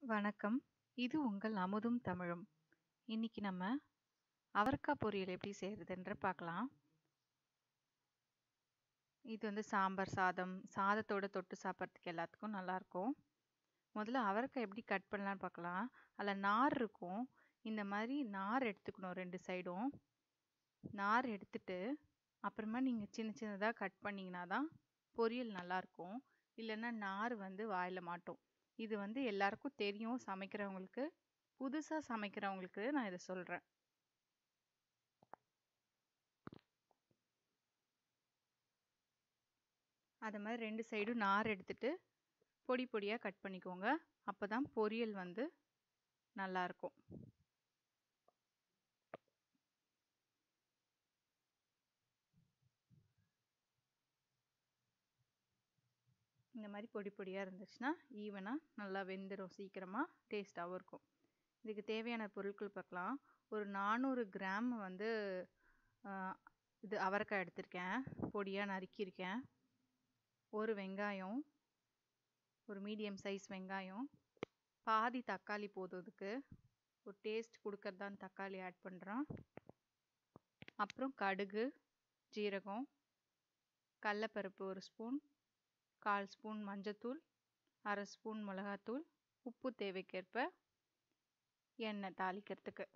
வணக்கம். இது உங்கள் அமுதும் தமிழும். இன்னைக்கு நம்ம அவரக்காய் பொரியல் எப்படி செய்றதுன்ற பார்க்கலாம். இது வந்து சாம்பார் சாதம், சாதத்தோட தொட்டு சாப்பிட்றதுக்கு எல்லாத்துக்கும் நல்லாயிருக்கும். முதல்ல அவரக்காய் எப்படி கட் பண்ணலான்னு பார்க்கலாம். அதில் நார் இருக்கும். இந்த மாதிரி நார் எடுத்துக்கணும் 2 சைடும். நார் எடுத்துட்டு, அப்புறமா நீங்க சின்ன சின்னதா கட் பண்ணீங்கன்னா தான் பொரியல் நல்லாயிருக்கும். இல்லைன்னா நார் வந்து வாயில மாட்டும். இது வந்து எல்லாருக்கும் தெரியும் சமைக்கிறவங்களுக்கு. புதுசா சமைக்கிறவங்களுக்கு நான் இத சொல்றேன். அது மாதிரி 2 சைடும் நார் எடுத்துட்டு, பொடி பொடியா கட் பண்ணிக்கோங்க. அப்பதான் பொரியல் வந்து நல்லாயிருக்கும். இந்த மாதிரி பொடி பொடியா இருந்துச்சுன்னா, ஈவனா நல்லா வெந்துரும் சீக்கிரமா. டேஸ்ட்டாவும் இருக்கும். இதுக்கு தேவையான பொருட்கள் பார்க்கலாம். ஒரு 400 கிராம் வந்து அ இது அவரக்காய் எடுத்திருக்கேன். பொடியா நறுக்கியிருக்கேன். ஒரு வெங்காயம், ஒரு மீடியம் சைஸ் வெங்காயம், பாதி தக்காளி போதும் இதுக்கு. ஒரு டேஸ்ட் குடுக்கறது தான் தக்காளி ஆட் பண்றேன். அப்புறம் கடுகு, ஜீரகம், கடலப்பருப்பு 1 ஸ்பூன், 1/4 ஸ்பூன் மஞ்சத்தூள், 1/2 ஸ்பூன் மிளகாத்தூள், உப்பு தேவைக்கேற்ப, எண்ணெய் தாளிக்கிறதுக்கு.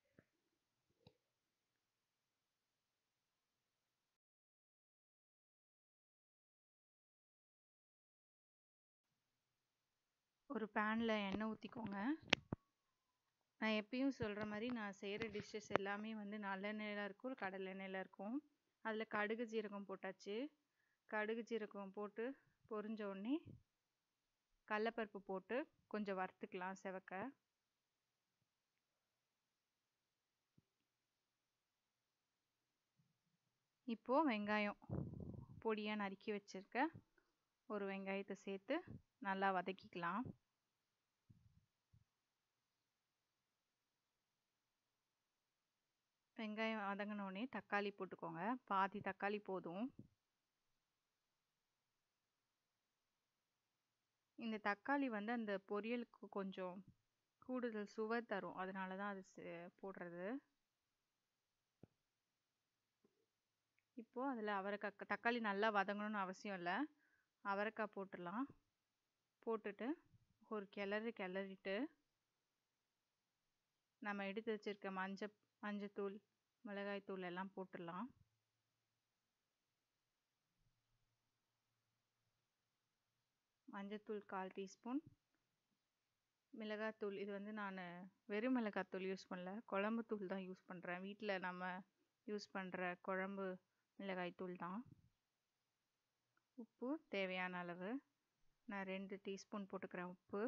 ஒரு பேன்ல எண்ணெய் ஊத்திக்கோங்க. நான் எப்பயும் சொல்ற மாரி நான் செய்ற டிஷ்ஷஸ் எல்லாமே வந்து நல்லெண்ணெயில இருக்கும், கடலெண்ணெயில இருக்கும். அதில கடுகு, ஜீரகம் போட்டாச்சு. கடுகு, ஜீரகம் போட்டு பொரிஞ்ச உடனே கடலப்பருப்பு போட்டு கொஞ்சம் வறுத்துக்கலாம் செவக்க. இப்போ வெங்காயம் பொடியா நறுக்கி வச்சிருக்க ஒரு வெங்காயத்த சேர்த்து நல்லா வதக்கிக்கலாம். வெங்காயம் வதங்கின உடனே தக்காளி போட்டுக்கோங்க. பாதி தக்காளி போதும். இந்த தக்காளி வந்து அந்த பொரியலுக்கு கொஞ்சம் கூடுதல் சுவை தரும். அதனால தான் அது சே போடுறது. இப்போ அதில அவரக்காய் தக்காளி நல்லா வதங்கணும்னு அவசியம் இல்ல. அவரக்காய் போட்டுறலாம். போட்டுட்டு ஒரு கிளறு கிளறிட்டு நம்ம எடுத்து வச்சிருக்க மஞ்ச மஞ்சத்தூள், மிளகாய் தூள் எல்லாம் போட்டுறலாம். மஞ்சத்தூள் 1/4 டீஸ்பூன். மிளகாத்தூள் இது வந்து நானு வெறும் மிளகாத்தூள் யூஸ் பண்ணல. குழம்பு தூள் தான் யூஸ் பண்றேன். வீட்ல நம்ம யூஸ் பண்ற குழம்பு மிளகாய் தூள் தான். உப்பு தேவையான அளவு. நான் 2 டீஸ்பூன் போட்டுக்கிறேன் உப்பு.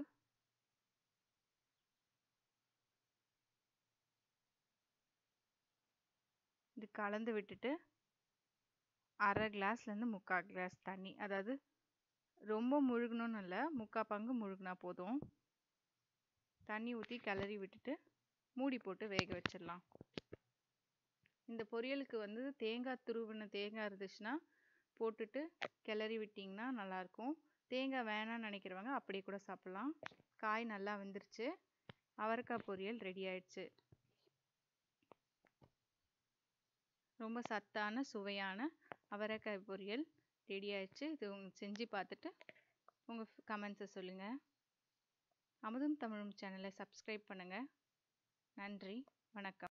இது கலந்து விட்டுட்டு 1/2 கிளாஸ்லேருந்து 3/4 கிளாஸ் தண்ணி. அதாவது ரொம்ப முழுகணும்னு இல்ல. 3/4 பங்கு முழுகுனா போதும். தண்ணி ஊத்தி கிளறி விட்டுட்டு மூடி போட்டு வேக வச்சிடலாம். இந்த பொரியலுக்கு வந்து தேங்காய் துருவின தேங்காய் இருந்துச்சுன்னா போட்டுட்டு கிளறி விட்டீங்கன்னா நல்லாயிருக்கும். தேங்காய் வேணாம்னு நினைக்கிறவங்க அப்படியே கூட சாப்பிடலாம். காய் நல்லா வெந்துருச்சு. அவரக்காய் பொரியல் ரெடி ஆயிடுச்சு. ரொம்ப சத்தான, சுவையான அவரக்காய் பொரியல் ரெடி ஆயிடுச்சு. இது செஞ்சு பார்த்துட்டு உங்க கமெண்ட்ஸ சொல்லுங்க. அமுதும் தமிழும் சேனலை சப்ஸ்கிரைப் பண்ணுங்க. நன்றி. வணக்கம்.